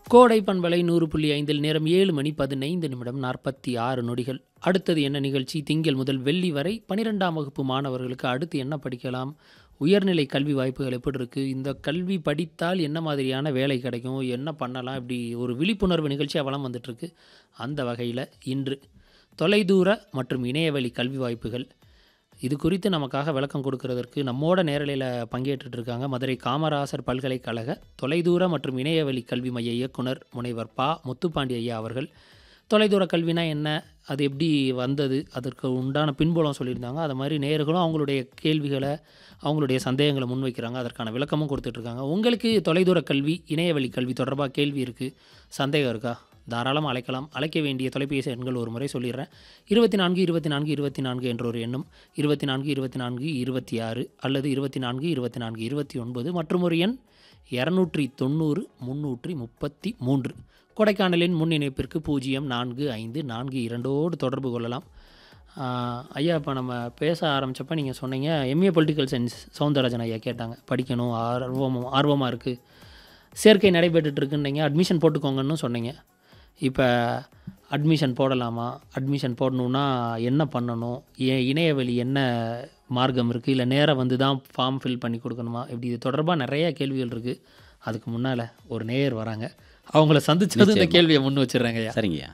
கோடை பண்பலை நூறு புள்ளி ஐந்தில் நேரம் ஏழு மணி பதினைந்து நிமிடம் நாற்பத்தி ஆறு நொடிகள் அடுத்தது என்ன நிகழ்ச்சி திங்கள் முதல் வெள்ளி வரை பனிரெண்டாம் வகுப்பு மாணவர்களுக்கு அடுத்து என்ன படிக்கலாம் உயர்நிலை கல்வி வாய்ப்புகள் எப்படி இருக்குது இந்த கல்வி படித்தால் என்ன மாதிரியான வேலை கிடைக்கும் என்ன பண்ணலாம் இப்படி ஒரு விழிப்புணர்வு நிகழ்ச்சியாக வளம் வந்துட்டுருக்கு அந்த வகையில் இன்று தொலைதூர மற்றும் இணையவழி கல்வி வாய்ப்புகள் இது குறித்து நமக்காக விளக்கம் கொடுக்கறதற்கு நம்மோட நேரலையில் பங்கேற்றுட்டு இருக்காங்க மதுரை காமராசர் பல்கலைக்கழக தொலைதூர மற்றும் இணையவழி கல்வி மைய இயக்குனர் முனைவர் பா முத்துப்பாண்டி ஐயா அவர்கள் தொலைதூர கல்வினா என்ன அது எப்படி வந்தது அதற்கு உண்டான பின்புலம் சொல்லியிருந்தாங்க அது மாதிரி நேர்களும் அவங்களுடைய கேள்விகளை அவங்களுடைய சந்தேகங்களை முன்வைக்கிறாங்க அதற்கான விளக்கமும் கொடுத்துட்ருக்காங்க உங்களுக்கு தொலைதூர கல்வி இணையவழி கல்வி தொடர்பாக கேள்வி இருக்குது சந்தேகம் இருக்கா தாராளமாக அழைக்கலாம் அழைக்க வேண்டிய தொலைபேசி எண்கள் ஒரு முறை சொல்லிடுறேன் இருபத்தி நான்கு இருபத்தி நான்கு இருபத்தி நான்கு என்ற ஒரு எண்ணும் இருபத்தி நான்கு இருபத்தி நான்கு இருபத்தி ஆறு அல்லது இருபத்தி நான்கு இருபத்தி நான்கு இருபத்தி ஒன்பது மற்றும் ஒரு எண் இரநூற்றி தொண்ணூறு முந்நூற்றி முப்பத்தி மூன்று கொடைக்கானலின் முன் இணைப்பிற்கு பூஜ்ஜியம் நான்கு ஐந்து நான்கு இரண்டோடு தொடர்பு கொள்ளலாம் ஆஹ், ஐயா இப்போ நம்ம பேச ஆரம்பித்தப்ப நீங்கள் சொன்னீங்க எம்ஏ பொலிட்டிக்கல் சயின்ஸ் சவுந்தரராஜன் ஐயா கேட்டாங்க படிக்கணும் ஆர்வம் ஆர்வமாக இருக்குது சேர்க்கை நடைபெற்றுட்டு இருக்குன்னீங்க அட்மிஷன் போட்டுக்கோங்கன்னு சொன்னீங்க இப்போ அட்மிஷன் போடலாமா அட்மிஷன் போடணுன்னா என்ன பண்ணணும் ஏ இணையவழி என்ன மார்க்கம் இருக்குது இல்லை நேராக வந்து தான் ஃபார்ம் ஃபில் பண்ணி கொடுக்கணுமா இப்படி இது தொடர்பாக நிறைய கேள்விகள் இருக்குது அதுக்கு முன்னால் ஒரு நேயர் வராங்க அவங்கள சந்திச்சது இந்த நிச்சயமா. கேள்வியை முன் வச்சிடுறாங்க ஐயா சரிங்கய்யா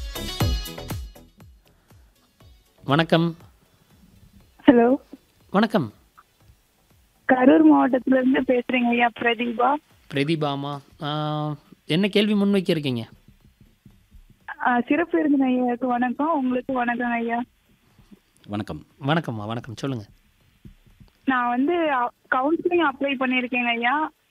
வணக்கம் ஹலோ வணக்கம் கரூர் மாவட்டத்துல இருந்து பேசுறேங்க ஐயா பிரதீபா பிரதீபாமா ஆஹ், என்ன கேள்வி முன்வைக்க இருக்கீங்க ஆ, சிறப்பு விருந்தினர் ஐயாவுக்கு வணக்கம் உங்களுக்கு வணக்கம் ஐயா வணக்கம் வணக்கம்மா வணக்கம் சொல்லுங்கள் நான் வந்து கவுன்சிலிங் அப்ளை பண்ணியிருக்கேங்க ஐயா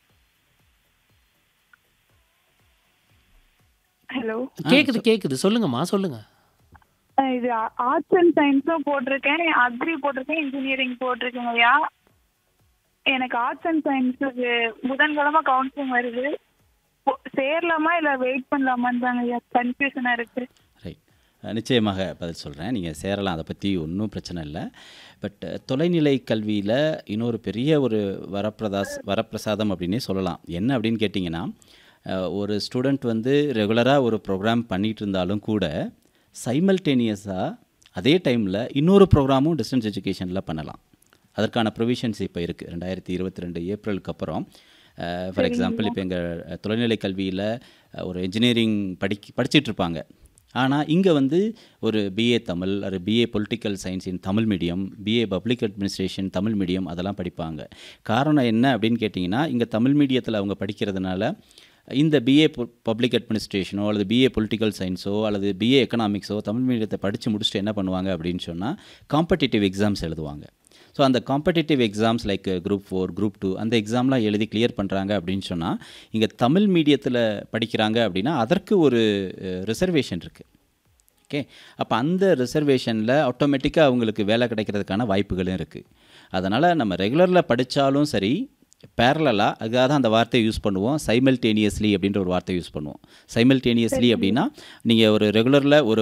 ஹலோ கேட்குது கேட்குது சொல்லுங்கம்மா சொல்லுங்கள் இது ஆர்ட்ஸ் அண்ட் சயின்ஸும் போட்டிருக்கேன் அக்ரி போட்டிருக்கேன் இன்ஜினியரிங் போட்டிருக்கேங்க ஐயா எனக்கு ஆர்ட்ஸ் அண்ட் சயின்ஸுக்கு புதன்கிழமை கவுன்சிலிங் வருது போ- சேரலாமா இல்லை வெயிட் பண்ணலாமான்னு தாங்க ஐயா கன்ஃபியூஷனாக இருக்கு ரைட் நிச்சயமாக பதில் சொல்கிறேன் நீங்கள் சேரலாம் அதை பற்றி ஒன்றும் பிரச்சனை இல்லை பட் தொலைநிலை கல்வியில் இன்னொரு பெரிய ஒரு வரப்பிரதாஸ் வரப்பிரசாதம் அப்படின்னே சொல்லலாம் என்ன அப்படின்னு கேட்டிங்கன்னா அஹ், ஒரு ஸ்டூடெண்ட் வந்து ரெகுலராக ஒரு ப்ரோக்ராம் பண்ணிகிட்டு இருந்தாலும் கூட சைமல்டேனியஸாக அதே டைமில் இன்னொரு ப்ரோக்ராமும் டிஸ்டன்ஸ் எஜுகேஷனில் பண்ணலாம் அதற்கான ப்ரொவிஷன்ஸ் இப்போ இருக்குது ரெண்டாயிரத்தி இருபத்தி ரெண்டு ஏப்ரலுக்கு அப்புறம் ஃபார் எக்ஸாம்பிள் இப்போ எங்கள் தொலைநிலை கல்வியில் ஒரு இன்ஜினியரிங் படிக்க படிச்சிட்டு இருப்பாங்க ஆனால் இங்கே வந்து ஒரு பிஏ தமிழ் ஒரு BA political science in Tamil medium BA public administration Tamil medium அதெல்லாம் படிப்பாங்க காரணம் என்ன அப்படின்னு கேட்டிங்கன்னா இங்கே தமிழ் மீடியத்தில் அவங்க படிக்கிறதுனால இந்த பிஏ பப்ளிக் அட்மினிஸ்ட்ரேஷனோ அல்லது பிஏ பொலிட்டிக்கல் சயின்ஸோ அல்லது பிஏ எக்கனாமிக்ஸோ தமிழ் மீடியத்தை படித்து முடிச்சுட்டு என்ன பண்ணுவாங்க அப்படின்னு சொன்னால் காம்படிட்டிவ் எக்ஸாம்ஸ் எழுதுவாங்க ஸோ அந்த competitive exams like group four group two அந்த எக்ஸாம்லாம் எழுதி கிளியர் பண்ணுறாங்க அப்படின்னு சொன்னால் இங்கே தமிழ் மீடியத்தில் படிக்கிறாங்க அப்படின்னா அதற்கு ஒரு ரிசர்வேஷன் இருக்குது ஓகே அப்போ அந்த ரிசர்வேஷனில் ஆட்டோமேட்டிக்காக அவங்களுக்கு வேலை கிடைக்கிறதுக்கான வாய்ப்புகளும் இருக்குது அதனால் நம்ம ரெகுலரில் படித்தாலும் சரி பேரலாக அதுக்காக தான் அந்த வார்த்தையை யூஸ் பண்ணுவோம் சைமல்டேனியஸ்லி அப்படின்ற ஒரு வார்த்தை யூஸ் பண்ணுவோம் சைமல்டேனியஸ்லி அப்படின்னா நீங்கள் ஒரு ரெகுலரில் ஒரு